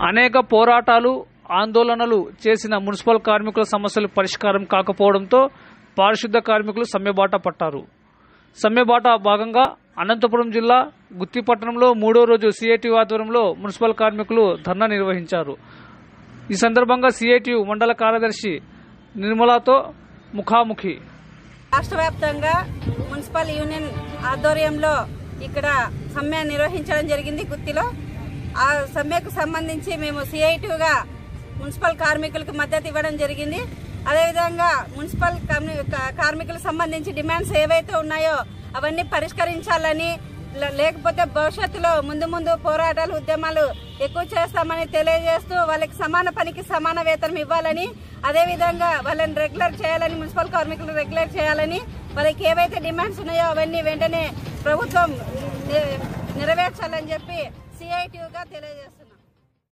అనేక పోరాటాలు ఆందోళనలు చేసిన మున్సిపల్ కార్మికుల సమస్యలు పరిష్కారం కాకపోవడంతో పారిశుద్ధ కార్మికులు సమ్మెబాట పట్టారు సమ్మెబాట భాగంగా అనంతపురం జిల్లా గుత్తిపట్టణంలో మూడో రోజు సిఐటి ఆధ్వర్యంలో మున్సిపల్ కార్మికులు ధర్నా నిర్వహించారు ఈ సందర్భంగా సిఐటియు మండల కార్యదర్శి నిర్మలాతో ముఖాముఖి రాష్ట్ర వ్యాప్తంగా మున్సిపల్ యూనియన్ ఆధ్వర్యంలో ఇక్కడ సమ్మె నిర్వహించడం జరిగింది గుత్తిలో ఆ సమ్మెకు సంబంధించి మేము సిఐటిగా మున్సిపల్ కార్మికులకు మద్దతు ఇవ్వడం జరిగింది అదేవిధంగా మున్సిపల్ కమ్యూ- కా- కార్మికులకు సంబంధించి డిమాండ్స్ ఏవైతే ఉన్నాయో అవన్నీ పరిష్కరించాలని లే- లేకపోతే భవిష్యత్తులో ముందు ముందు పోరాటాలు ఉద్యమాలు ఎక్కువ చేస్తామని తెలియజేస్తూ వాళ్ళకి సమాన పనికి సమాన వేతనం ఇవ్వాలని అదేవిధంగా వాళ్ళని రెగ్యులర్ చేయాలని మున్సిపల్ కార్మికులు రెగ్యులర్ చేయాలని వాళ్ళకి ఏవైతే డిమాండ్స్ ఉన్నాయో అవన్నీ వెంటనే ప్రభుత్వం నె- నెరవేర్చాలని చెప్పి సిఐటిగా తెలియజేస్తున్నారు